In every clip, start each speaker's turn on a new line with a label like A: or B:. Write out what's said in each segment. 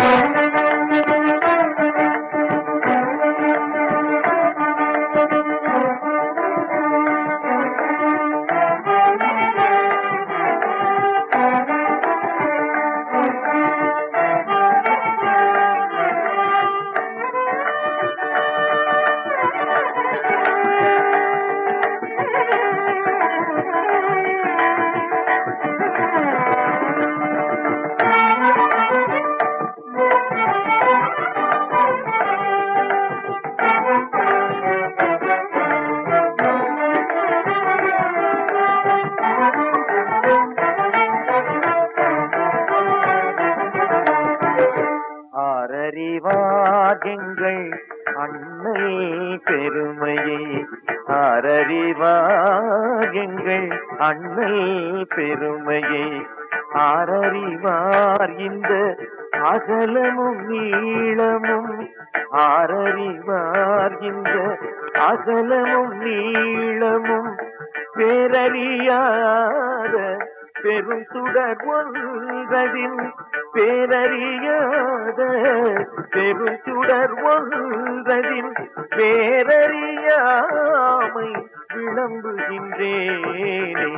A: ஆரறிவார் எங்கள் அன்னை பெருமையை ஆரறிவார் எங்கள் அன்னை பெருமையை ஆரறிவார் இந்த அகலமும் நீளமும் ஆரறிவார் இந்த அகலமும் நீளமும் பேரறியாத பெரும் சுடர் ஒன்றதின் பேரறியாத பெரும் சுடர் ஒன்றதின் பேரறியாமை விளம்புகின்றேனே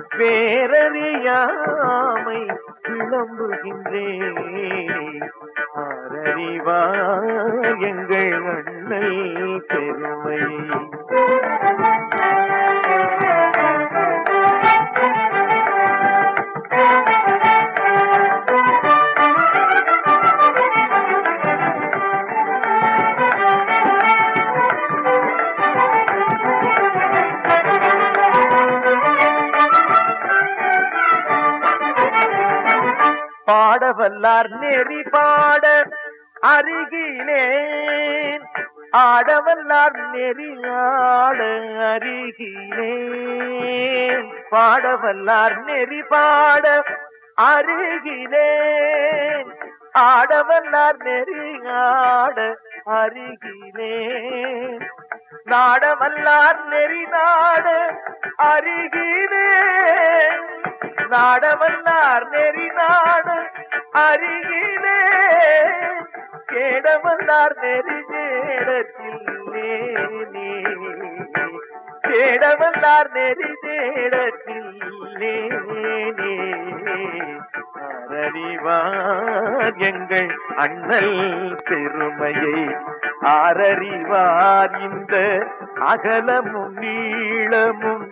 A: பேரறியாமை விளம்புகின்றேனே ஆரறிவார் எங்கள் அண்ணல் பெருமையை பாடவல்லார் நெறி பாட அருகிலேன் ஆடவல்லார் நெறி ஆட அருகிலேன் பாடவல்லார் நெறி பாட அருகிலேன் ஆடவல்லார் நெறி ஆட அருகிலேன் நாடவல்லார் நெறி நாட அருகிலேன் நாடவல்லார் நெறி நாடு அருகிலே கேடவல்லார் நெறி தேடத்தில்லே கேடவல்லார் நெறி தேடத்தில்லே ஆரறிவார் எங்கள் அண்ணல் பெருமையை ஆரறிவார் இந்த அகலமும் நீளமும்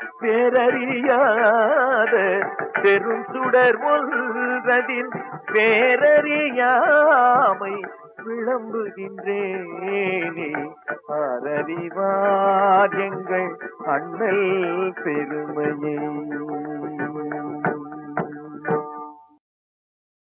A: பேரறியாத பெரும் சுடர் ஒன்றதின் பேரறியாமை விளம்புகின்றேனே ஆரறிவார் எங்கள் அண்ணல் பெருமையை